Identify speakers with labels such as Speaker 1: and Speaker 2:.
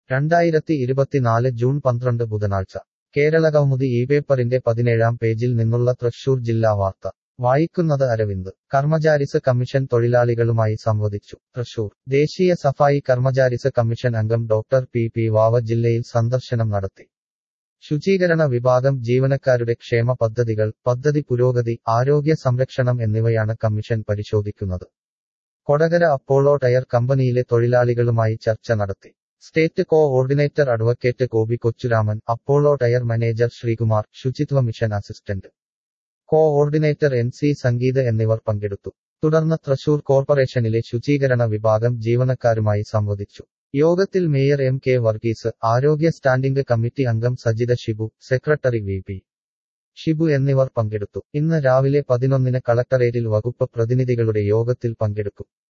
Speaker 1: രണ്ടായിരത്തി ഇരുപത്തിനാല് ജൂൺ പന്ത്രണ്ട് ബുധനാഴ്ച കേരളകൗമുദി ഈ പേപ്പറിന്റെ പതിനേഴാം പേജിൽ നിന്നുള്ള തൃശൂർ ജില്ലാ വാർത്ത വായിക്കുന്നത് അരവിന്ദ് കർമ്മചാരിസ് കമ്മീഷൻ തൊഴിലാളികളുമായി സംവദിച്ചു തൃശൂർ ദേശീയ സഫായി കർമ്മചാരിസ് കമ്മീഷൻ അംഗം ഡോക്ടർ പി പി വാവ ജില്ലയിൽ സന്ദർശനം നടത്തി ശുചീകരണ വിഭാഗം ജീവനക്കാരുടെ ക്ഷേമ പദ്ധതികൾ പദ്ധതി പുരോഗതി ആരോഗ്യ സംരക്ഷണം എന്നിവയാണ് കമ്മീഷൻ പരിശോധിക്കുന്നത് കൊടകര അപ്പോളോ ടയർ കമ്പനിയിലെ തൊഴിലാളികളുമായി ചർച്ച നടത്തി state coordinator advocate Gopi Kochuraman Apollo tyre manager Sreekumar Suchitwa mission assistant coordinator N C Sangeeth എന്നിവർ പങ്കെടുത്തു തുടർന്ന് തൃശൂർ കോർപ്പറേഷനിലെ ശുചീകരണ വിഭാഗം ജീവനക്കാരുമായി സംവദിച്ചു യോഗത്തിൽ മേയർ എം കെ വർഗീസ് ആരോഗ്യ സ്റ്റാൻഡിംഗ് കമ്മിറ്റി അംഗം Sajitha Shibu secretary V P Shibu എന്നിവർ പങ്കെടുത്തു ഇന്ന് രാവിലെ പതിനൊന്നിന് കളക്ടറേറ്റിൽ വകുപ്പ് പ്രതിനിധികളുടെ യോഗത്തിൽ പങ്കെടുക്കും